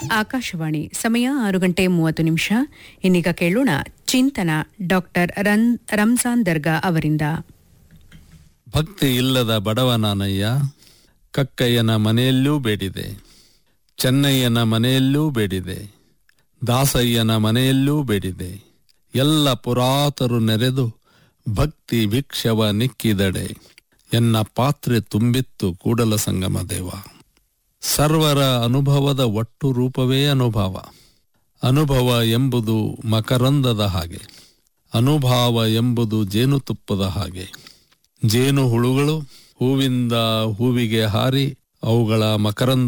ಆಕಾಶವಾಣಿ ಸಮಯ ಆರು ಗಂಟೆ ಮೂವತ್ತು ನಿಮಿಷ ಇನ್ನೀಗ ಕೇಳೋಣ ಚಿಂತನ ಡಾಕ್ಟರ್ ರನ್ ರಂಜಾನ್ ದರ್ಗಾ ಅವರಿಂದ ಭಕ್ತಿ ಇಲ್ಲದ ಬಡವನಾನಯ್ಯ ಕಕ್ಕಯ್ಯನ ಮನೆಯಲ್ಲೂ ಬೇಡಿದೆ ಚೆನ್ನಯ್ಯನ ಮನೆಯಲ್ಲೂ ಬೇಡಿದೆ ದಾಸಯ್ಯನ ಮನೆಯಲ್ಲೂ ಬೇಡಿದೆ ಎಲ್ಲ ಪುರಾತರು ನೆರೆದು ಭಕ್ತಿ ಭಿಕ್ಷವ ನಿಕ್ಕಿದಡೆ ಎನ್ನ ಪಾತ್ರೆ ತುಂಬಿತ್ತು ಕೂಡಲ ಸಂಗಮ ದೇವ ಸರ್ವರ ಅನುಭವದ ಒಟ್ಟು ರೂಪವೇ ಅನುಭವ ಅನುಭವ ಎಂಬುದು ಮಕರಂದದ ಹಾಗೆ ಅನುಭಾವ ಎಂಬುದು ಜೇನುತುಪ್ಪದ ಹಾಗೆ ಜೇನು ಹುಳುಗಳು ಹೂವಿಂದ ಹೂವಿಗೆ ಹಾರಿ ಅವುಗಳ ಮಕರಂದ